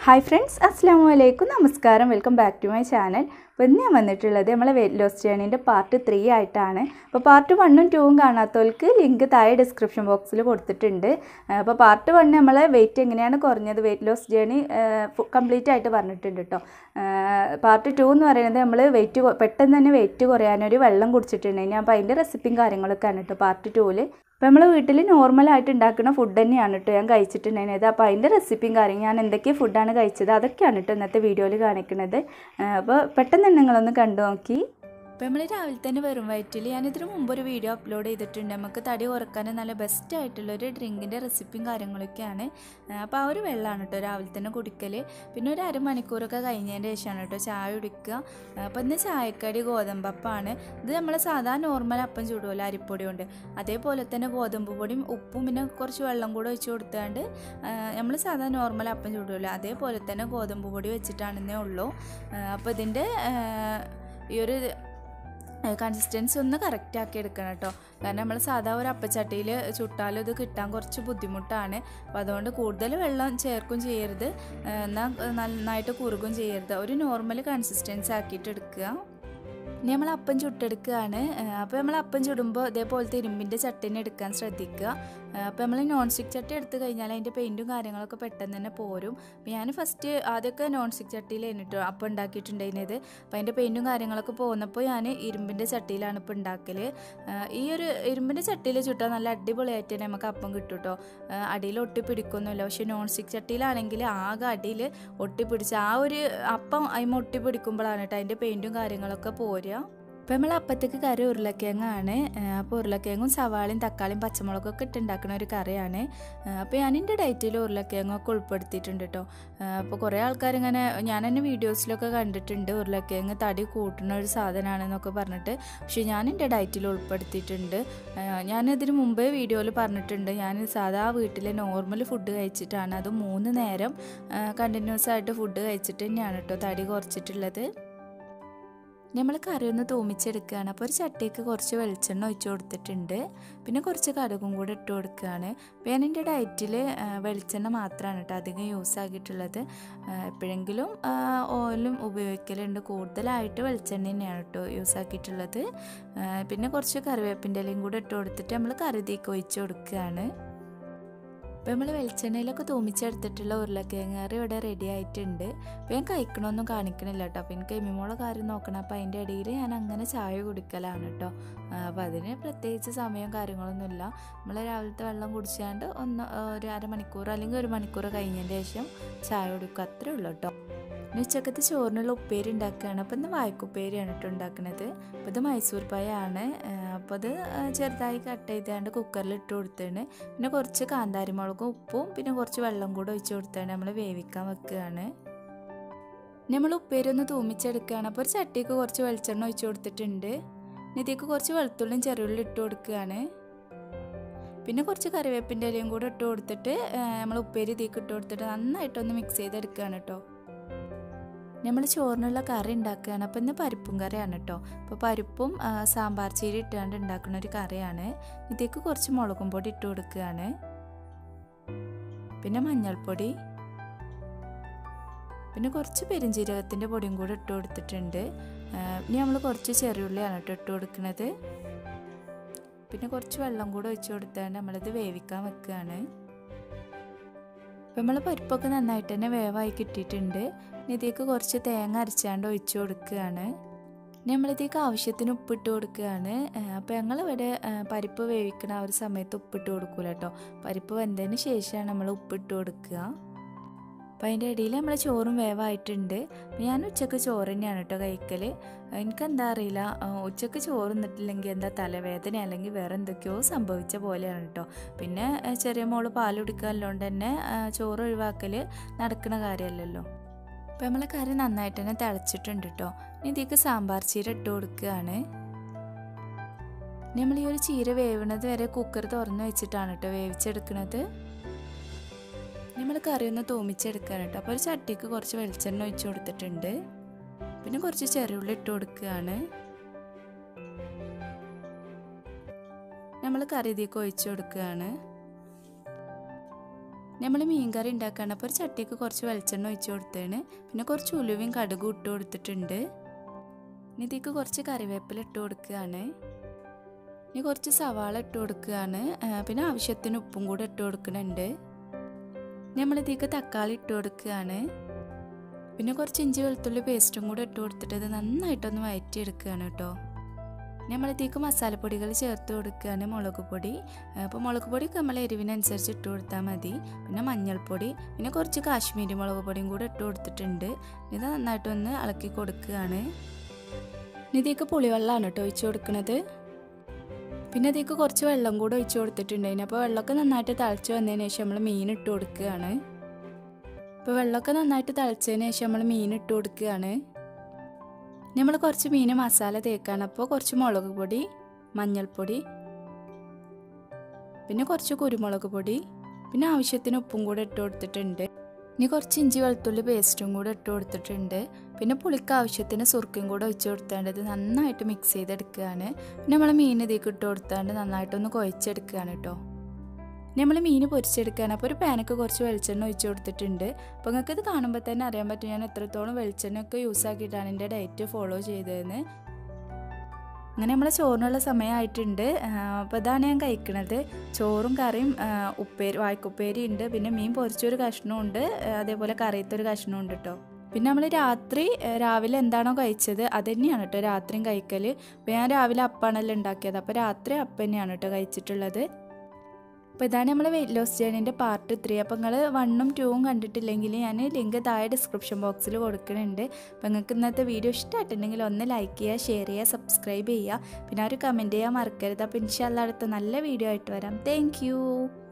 hi friends അസ്സാം വലൈക്കും നമസ്കാരം welcome back to my channel അപ്പോൾ ഇന്ന് ഞാൻ വന്നിട്ടുള്ളത് നമ്മളെ വെയിറ്റ് ലോസ് ജേണീൻ്റെ പാർട്ട് ത്രീ ആയിട്ടാണ് അപ്പോൾ പാർട്ട് വണ്ണും ടൂവും കാണാത്തവർക്ക് ലിങ്ക് താഴെ ഡിസ്ക്രിപ്ഷൻ ബോക്സിൽ കൊടുത്തിട്ടുണ്ട് അപ്പോൾ പാർട്ട് വൺ നമ്മളെ വെയിറ്റ് എങ്ങനെയാണ് കുറഞ്ഞത് വെയിറ്റ് ലോസ് ജേണി കംപ്ലീറ്റ് ആയിട്ട് പറഞ്ഞിട്ടുണ്ട് കേട്ടോ പാർട്ട് ടു എന്ന് പറയുന്നത് നമ്മൾ വെയിറ്റ് പെട്ടെന്ന് തന്നെ വെയിറ്റ് കുറയാനൊരു വെള്ളം കുടിച്ചിട്ടുണ്ടെങ്കിൽ അപ്പോൾ അതിൻ്റെ റെസിപ്പിയും കാര്യങ്ങളൊക്കെയാണ് കേട്ടോ പാർട്ട് ടൂവിൽ അപ്പോൾ നമ്മൾ വീട്ടിൽ നോർമലായിട്ട് ഉണ്ടാക്കുന്ന ഫുഡ് തന്നെയാണ് കേട്ടോ ഞാൻ കഴിച്ചിട്ടുണ്ടായിരുന്നത് അപ്പോൾ അതിൻ്റെ റെസിപ്പിയും കാര്യം ഞാൻ എന്തൊക്കെ ഫുഡാണ് കഴിച്ചത് അതൊക്കെയാണ് കേട്ടോ ഇന്നത്തെ വീഡിയോയിൽ കാണിക്കുന്നത് അപ്പോൾ പെട്ടെന്ന് തന്നെ നിങ്ങളൊന്ന് കണ്ടു നോക്കി അപ്പോൾ നമ്മൾ രാവിലെ തന്നെ വെറും വയറ്റിൽ ഞാനിതിന് മുമ്പ് ഒരു വീഡിയോ അപ്ലോഡ് ചെയ്തിട്ടുണ്ട് നമുക്ക് തടി കുറക്കാൻ നല്ല ബെസ്റ്റ് ആയിട്ടുള്ളൊരു ഡ്രിങ്കിൻ്റെ റെസിപ്പിയും കാര്യങ്ങളൊക്കെയാണ് അപ്പോൾ ആ ഒരു വെള്ളമാണ് കേട്ടോ രാവിലെ തന്നെ കുടിക്കൽ പിന്നെ ഒരു അരമണിക്കൂറൊക്കെ കഴിഞ്ഞതിന് ശേഷമാണ് കേട്ടോ ചായ കുടിക്കുക അപ്പോൾ ഇന്ന് ചായക്കടി ഗോതമ്പപ്പാണ് ഇത് നമ്മൾ സാധാരണ നോർമൽ അപ്പം ചൂടുമല്ലോ അരിപ്പൊടി കൊണ്ട് അതേപോലെ തന്നെ ഗോതമ്പ് പൊടിയും ഉപ്പും പിന്നെ കുറച്ച് വെള്ളം കൂടെ ഒഴിച്ച് കൊടുത്താണ്ട് നമ്മൾ സാധാരണ നോർമൽ അപ്പം ചൂടുമല്ലോ അതേപോലെ തന്നെ ഗോതമ്പ് പൊടി വെച്ചിട്ടാണെന്നേ ഉള്ളൂ അപ്പോൾ ഇതിൻ്റെ ഈ ഒരു കൺസിസ്റ്റൻസി ഒന്ന് കറക്റ്റ് ആക്കി എടുക്കണം കേട്ടോ കാരണം നമ്മൾ സാധാ ഒരു അപ്പച്ചട്ടിയിൽ ചുട്ടാലും ഇത് കിട്ടാൻ കുറച്ച് ബുദ്ധിമുട്ടാണ് അപ്പോൾ അതുകൊണ്ട് കൂടുതൽ വെള്ളം ചേർക്കും ചെയ്യരുത് എന്നാൽ നന്നായിട്ട് കുറുകും ചെയ്യരുത് ഒരു നോർമൽ കൺസിസ്റ്റൻസി ആക്കിയിട്ട് എടുക്കുക ഇനി നമ്മൾ അപ്പം ചുട്ടെടുക്കുകയാണ് അപ്പോൾ നമ്മൾ അപ്പം ചുടുമ്പോൾ ഇതേപോലത്തെ ഇരുമ്പിൻ്റെ ചട്ടിനെ എടുക്കാൻ ശ്രദ്ധിക്കുക അപ്പോൾ നമ്മൾ നോൺ സ്റ്റിക്ക് ചട്ടി എടുത്തു കഴിഞ്ഞാൽ അതിൻ്റെ പെയിൻറ്റും കാര്യങ്ങളൊക്കെ പെട്ടെന്ന് തന്നെ പോരും അപ്പോൾ ഞാൻ ഫസ്റ്റ് ആദ്യമൊക്കെ നോൺ സ്റ്റിക്ക് ചട്ടിയിലായിരുന്നു കേട്ടോ അപ്പം ഉണ്ടാക്കിയിട്ടുണ്ടായിരുന്നത് അപ്പോൾ അതിൻ്റെ പെയിൻറ്റും കാര്യങ്ങളൊക്കെ പോകുന്നപ്പോൾ ഞാൻ ഇരുമ്പിൻ്റെ ചട്ടിയിലാണ് ഇപ്പോൾ ഉണ്ടാക്കൽ ഈ ഒരു ഇരുമ്പിൻ്റെ ചട്ടിയിൽ ചുട്ടാൽ നല്ല അടിപൊളിയായിട്ട് തന്നെ നമുക്ക് അപ്പം കിട്ടും കേട്ടോ അടിയിൽ ഒട്ടി പിടിക്കൊന്നുമില്ല പക്ഷേ നോൺ സ്റ്റിക്ക് ചട്ടിയിലാണെങ്കിൽ ആകെ അടിയിൽ ഒട്ടിപ്പിടിച്ച് ആ ഒരു അപ്പം അതിമ ഒട്ടി പിടിക്കുമ്പോഴാണ് കേട്ടോ അതിൻ്റെ പെയിൻറ്റും കാര്യങ്ങളൊക്കെ പോരുക അപ്പോൾ നമ്മൾ അപ്പത്തേക്ക് കറി ഉരുളക്കിഴങ്ങാണ് അപ്പോൾ ഉരുളക്കിഴങ്ങും സവാളയും തക്കാളിയും പച്ചമുളകൊക്കെ ഇട്ടുണ്ടാക്കുന്ന ഒരു കറിയാണ് അപ്പോൾ ഞാൻ എൻ്റെ ഡയറ്റിൽ ഉരുളക്കിഴങ്ങൊക്കെ ഉൾപ്പെടുത്തിയിട്ടുണ്ട് കേട്ടോ അപ്പോൾ കുറേ ആൾക്കാരിങ്ങനെ ഞാൻ തന്നെ വീഡിയോസിലൊക്കെ കണ്ടിട്ടുണ്ട് ഉരുളക്കിഴങ്ങ് തടി കൂട്ടുന്ന ഒരു സാധനമാണെന്നൊക്കെ പറഞ്ഞിട്ട് പക്ഷേ ഞാൻ എൻ്റെ ഡയറ്റിൽ ഉൾപ്പെടുത്തിയിട്ടുണ്ട് ഞാനിതിന് മുമ്പേ വീഡിയോയിൽ പറഞ്ഞിട്ടുണ്ട് ഞാൻ സാധാ വീട്ടിലെ നോർമൽ ഫുഡ് കഴിച്ചിട്ടാണ് അത് മൂന്ന് നേരം കണ്ടിന്യൂസ് ആയിട്ട് ഫുഡ് കഴിച്ചിട്ട് തന്നെയാണ് കേട്ടോ തടി കുറച്ചിട്ടുള്ളത് നമ്മൾ കറി ഒന്ന് തൂമിച്ചെടുക്കുകയാണ് അപ്പോൾ ഒരു ചട്ടിക്ക് കുറച്ച് വെളിച്ചെണ്ണ ഒഴിച്ച് കൊടുത്തിട്ടുണ്ട് പിന്നെ കുറച്ച് കടുകും കൂടെ ഇട്ട് കൊടുക്കുകയാണ് അപ്പോൾ ഞാൻ എൻ്റെ ഡയറ്റിൽ വെളിച്ചെണ്ണ മാത്രമാണ് കേട്ടോ അധികം യൂസ് ആക്കിയിട്ടുള്ളത് എപ്പോഴെങ്കിലും ഓയിലും ഉപയോഗിക്കലുണ്ട് കൂടുതലായിട്ട് വെളിച്ചെണ്ണ തന്നെയാണ് കേട്ടോ യൂസ് ആക്കിയിട്ടുള്ളത് പിന്നെ കുറച്ച് കറിവേപ്പിൻ്റെ ഇലയും കൂടെ ഇട്ട് കൊടുത്തിട്ട് നമ്മൾ കറി തീക്ക് ഒഴിച്ച് കൊടുക്കുകയാണ് അപ്പോൾ നമ്മൾ വെളിച്ചെണ്ണയിലൊക്കെ തൂമിച്ചെടുത്തിട്ടുള്ള ഉരുളക്കിഴങ്ങ് കറി ഇവിടെ റെഡി ആയിട്ടുണ്ട് അപ്പോൾ ഞാൻ കഴിക്കണമൊന്നും കാണിക്കണില്ല കേട്ടോ അപ്പോൾ എനിക്ക് എമ്മിമോളെ കാര്യം നോക്കണം അപ്പോൾ അതിൻ്റെ ഇടയിൽ ഞാൻ അങ്ങനെ ചായ കുടിക്കലാണ് കേട്ടോ അപ്പോൾ അതിന് പ്രത്യേകിച്ച് സമയവും കാര്യങ്ങളൊന്നുമില്ല നമ്മൾ രാവിലത്തെ വെള്ളം കുടിച്ചാണ്ട് ഒന്ന് ഒരു അരമണിക്കൂർ അല്ലെങ്കിൽ ഒരു മണിക്കൂർ കഴിഞ്ഞതിന് ശേഷം ചായ കുടിക്കുക അത്രേ ഉള്ളൂ കേട്ടോ ഇനി ഉച്ചക്കത്തെ ചോറിനുള്ള ഉപ്പേരി ഉണ്ടാക്കുകയാണ് അപ്പോൾ ഇന്ന് വായ്ക്കുപ്പേരിയാണ് കേട്ടോ ഉണ്ടാക്കുന്നത് അപ്പോൾ ഇത് മൈസൂർ പായാണ് അപ്പോൾ അത് ചെറുതായി കട്ട് ചെയ്താണ്ട് കുക്കറിൽ ഇട്ട് കൊടുത്തിട്ടുണ്ട് പിന്നെ കുറച്ച് കാന്താരിമുളകും ഉപ്പും പിന്നെ കുറച്ച് വെള്ളം കൂടെ ഒഴിച്ച് കൊടുത്താണ് നമ്മൾ വേവിക്കാൻ വെക്കുകയാണ് നമ്മൾ ഉപ്പേരി ഒന്ന് തൂമിച്ചെടുക്കുകയാണ് അപ്പോൾ ഒരു ചട്ടിക്ക് കുറച്ച് വെളിച്ചെണ്ണ ഒഴിച്ച് കൊടുത്തിട്ടുണ്ട് ഇതിലേക്ക് കുറച്ച് വെളുത്തുള്ളിയും ചെറുള്ളി ഇട്ട് കൊടുക്കുകയാണ് പിന്നെ കുറച്ച് കറിവേപ്പിൻ്റെ ഇലയും കൂടെ ഇട്ട് കൊടുത്തിട്ട് നമ്മൾ ഉപ്പേരി ഇതിലേക്ക് ഇട്ട് കൊടുത്തിട്ട് നന്നായിട്ടൊന്ന് മിക്സ് ചെയ്തെടുക്കുകയാണ് കേട്ടോ നമ്മൾ ചോറിനുള്ള കറി ഉണ്ടാക്കുകയാണ് അപ്പോൾ ഇന്ന് പരിപ്പും കറിയാണ് കേട്ടോ അപ്പോൾ പരിപ്പും സാമ്പാർ ചീരി ഇട്ടുകൊണ്ട് ഉണ്ടാക്കുന്ന ഒരു കറിയാണ് ഇതിലേക്ക് കുറച്ച് മുളകും പൊടി ഇട്ട് കൊടുക്കുകയാണ് പിന്നെ മഞ്ഞൾപ്പൊടി പിന്നെ കുറച്ച് പെരിഞ്ജീരകത്തിൻ്റെ പൊടിയും കൂടെ ഇട്ട് കൊടുത്തിട്ടുണ്ട് ഇനി നമ്മൾ കുറച്ച് ചെറിയുള്ളിയാണ് കേട്ടോ ഇട്ട് കൊടുക്കുന്നത് പിന്നെ കുറച്ച് വെള്ളം കൂടെ ഒഴിച്ച് കൊടുത്താണ്ട് നമ്മളിത് വേവിക്കാൻ വെക്കുകയാണ് അപ്പം നമ്മൾ പരിപ്പൊക്കെ നന്നായിട്ട് തന്നെ വേവായി കിട്ടിയിട്ടുണ്ട് ഇതിലേക്ക് കുറച്ച് തേങ്ങ അരച്ചാണ്ട് ഒഴിച്ചു കൊടുക്കുകയാണ് നമ്മളിതേക്ക് ആവശ്യത്തിന് ഉപ്പിട്ട് കൊടുക്കുകയാണ് അപ്പോൾ ഞങ്ങളിവിടെ പരിപ്പ് വേവിക്കണ ആ ഒരു സമയത്ത് ഉപ്പിട്ട് കൊടുക്കൂല കേട്ടോ പരിപ്പ് വെന്തതിന് ശേഷമാണ് നമ്മൾ ഉപ്പിട്ട് കൊടുക്കുക അപ്പോൾ അതിൻ്റെ ഇടയിൽ നമ്മൾ ചോറും വേവായിട്ടുണ്ട് ഞാൻ ഉച്ചക്ക് ചോറ് തന്നെയാണ് കേട്ടോ കഴിക്കൽ എനിക്കെന്താ അറിയില്ല ഉച്ചക്ക് ചോറ് നിന്നിട്ടില്ലെങ്കിൽ എന്താ തലവേദന അല്ലെങ്കിൽ വേറെ എന്തൊക്കെയോ സംഭവിച്ച പോലെയാണ് കേട്ടോ പിന്നെ ചെറിയ മോള് പാൽ കുടിക്കാനുള്ളതുകൊണ്ട് തന്നെ ചോറ് ഒഴിവാക്കൽ നടക്കുന്ന കാര്യമല്ലല്ലോ അപ്പോൾ നമ്മളെ കറി നന്നായിട്ട് തന്നെ തിളച്ചിട്ടുണ്ട് കേട്ടോ ഇനി ഇതിലേക്ക് സാമ്പാർ ചീര ഇട്ട് കൊടുക്കുകയാണ് നമ്മൾ ഈ ഒരു ചീര വേവണത് വരെ കുക്കർ തുറന്ന് വെച്ചിട്ടാണ് കേട്ടോ വേവിച്ചെടുക്കുന്നത് നമ്മൾ കറി ഒന്ന് തൂമിച്ചെടുക്കാൻ കേട്ടോ അപ്പോൾ ഒരു ചട്ടിക്ക് കുറച്ച് വെളിച്ചെണ്ണ ഒഴിച്ച് കൊടുത്തിട്ടുണ്ട് പിന്നെ കുറച്ച് ചെറിയുള്ളി ഇട്ട് കൊടുക്കുകയാണ് നമ്മൾ കറി ഇതിലേക്ക് ഒഴിച്ച് കൊടുക്കുകയാണ് നമ്മൾ മീൻ കറി ഉണ്ടാക്കുകയാണ് അപ്പോൾ ഒരു ചട്ടിക്ക് കുറച്ച് വെളിച്ചെണ്ണ ഒഴിച്ച് കൊടുത്തേണ് പിന്നെ കുറച്ച് ഉലുവയും കടുകും ഇട്ട് കൊടുത്തിട്ടുണ്ട് ഇനി ഇതിക്ക് കുറച്ച് കറിവേപ്പില ഇട്ട് കൊടുക്കുകയാണ് ഇനി കുറച്ച് സവാള ഇട്ട് കൊടുക്കുകയാണ് ആ, പിന്നെ ആവശ്യത്തിന് ഉപ്പും കൂടെ ഇട്ട് കൊടുക്കുന്നുണ്ട് നമ്മൾ ഇതിക്ക് തക്കാളി ഇട്ട് കൊടുക്കുകയാണ് പിന്നെ കുറച്ച് ഇഞ്ചി വെളുത്തുള്ളി പേസ്റ്റും കൂടെ ഇട്ട് കൊടുത്തിട്ട് ഇത് നന്നായിട്ടൊന്ന് വഴറ്റിയെടുക്കുകയാണ് കേട്ടോ നമ്മൾ ഇതിക്ക് മസാലപ്പൊടികൾ ചേർത്ത് കൊടുക്കുകയാണ് മുളക് പൊടി അപ്പോൾ മുളക് പൊടിയൊക്കെ നമ്മൾ എരിവിനനുസരിച്ച് ഇട്ട് കൊടുത്താൽ മതി പിന്നെ മഞ്ഞൾപ്പൊടി പിന്നെ കുറച്ച് കാശ്മീരി മുളക് പൊടിയും കൂടെ ഇട്ട് കൊടുത്തിട്ടുണ്ട് ഇത് നന്നായിട്ടൊന്ന് ഇളക്കി കൊടുക്കുകയാണ് ഇനി ഇതിക്ക് പുളിവെള്ളമാണ് കേട്ടോ ഒഴിച്ച് കൊടുക്കുന്നത് പിന്നെ ഇതിക്ക് കുറച്ച് വെള്ളം കൂടെ ഒഴിച്ച് കൊടുത്തിട്ടുണ്ടായിന് അപ്പോൾ വെള്ളമൊക്കെ നന്നായിട്ട് തിളച്ച് വന്നതിന് ശേഷം നമ്മൾ മീൻ ഇട്ട് കൊടുക്കുകയാണ് ഇപ്പോൾ വെള്ളമൊക്കെ നന്നായിട്ട് തിളച്ചതിന് ശേഷം നമ്മൾ മീൻ ഇട്ട് കൊടുക്കുകയാണ് നമ്മൾ കുറച്ച് മീൻ മസാല തേക്കാണ് അപ്പോൾ കുറച്ച് മുളക് പൊടി മഞ്ഞൾപ്പൊടി പിന്നെ കുറച്ച് കുരുമുളക് പൊടി പിന്നെ ആവശ്യത്തിന് ഉപ്പും കൂടെ ഇട്ട് കൊടുത്തിട്ടുണ്ട് ഇനി കുറച്ച് ഇഞ്ചി വെളുത്തുള്ളി പേസ്റ്റും കൂടെ ഇട്ട് കൊടുത്തിട്ടുണ്ട് പിന്നെ പുളിക്ക് ആവശ്യത്തിന് സുർക്കയും കൂടെ ഒഴിച്ച് കൊടുത്താണ്ട് ഇത് നന്നായിട്ട് മിക്സ് ചെയ്തെടുക്കുകയാണ് പിന്നെ നമ്മൾ മീൻ ഇതിലേക്ക് ഇട്ട് കൊടുത്താണ്ട് നന്നായിട്ടൊന്ന് കുഴച്ചെടുക്കുകയാണ് കേട്ടോ നമ്മൾ മീൻ പൊരിച്ചെടുക്കുകയാണ് അപ്പോൾ ഒരു പാനൊക്കെ കുറച്ച് വെളിച്ചെണ്ണ ഒഴിച്ച് കൊടുത്തിട്ടുണ്ട് അപ്പോൾ നിങ്ങൾക്ക് ഇത് കാണുമ്പോൾ തന്നെ അറിയാൻ പറ്റും ഞാൻ എത്രത്തോളം വെളിച്ചെണ്ണയൊക്കെ യൂസ് ആക്കിയിട്ടാണ് എൻ്റെ ഡയറ്റ് ഫോളോ ചെയ്തതെന്ന് അങ്ങനെ നമ്മളെ ചോറിനുള്ള സമയമായിട്ടുണ്ട് അപ്പോൾ ഇതാണ് ഞാൻ കഴിക്കണത് ചോറും കറിയും ആ, ഉപ്പേരി വായ്ക്കുപ്പേരി ഉണ്ട് പിന്നെ മീൻ പൊരിച്ചൊരു കഷ്ണവും ഉണ്ട് ആ, അതേപോലെ കറിയത്തൊരു കഷ്ണവും ഉണ്ട് കേട്ടോ പിന്നെ നമ്മൾ രാത്രി ആ, രാവിലെ എന്താണോ കഴിച്ചത് അത് തന്നെയാണ് കേട്ടോ രാത്രിയും കഴിക്കൽ അപ്പോൾ ഞാൻ രാവിലെ അപ്പാണല്ലോ ഉണ്ടാക്കിയത് അപ്പോൾ രാത്രി അപ്പം തന്നെയാണ് കേട്ടോ കഴിച്ചിട്ടുള്ളത് അപ്പോൾ ഇതാണ് നമ്മൾ വെയിറ്റ് ലോസ് ജേണിൻ്റെ പാർട്ട് ത്രീ അപ്പോൾ നിങ്ങൾ വണ്ണും ടൂവും കണ്ടിട്ടില്ലെങ്കിൽ ഞാൻ ലിങ്ക് താഴെ ഡിസ്ക്രിപ്ഷൻ ബോക്സിൽ കൊടുക്കുന്നുണ്ട് അപ്പോൾ നിങ്ങൾക്ക് ഇന്നത്തെ വീഡിയോ ഇഷ്ടമായിട്ടുണ്ടെങ്കിൽ ഒന്ന് ലൈക്ക് ചെയ്യുക ഷെയർ ചെയ്യുക സബ്സ്ക്രൈബ് ചെയ്യുക പിന്നെ ആ ഒരു കമൻറ്റ് ചെയ്യാൻ മറക്കരുത് അപ്പോൾ ഇൻഷാല്ല അടുത്ത നല്ല വീഡിയോ ആയിട്ട് വരാം താങ്ക്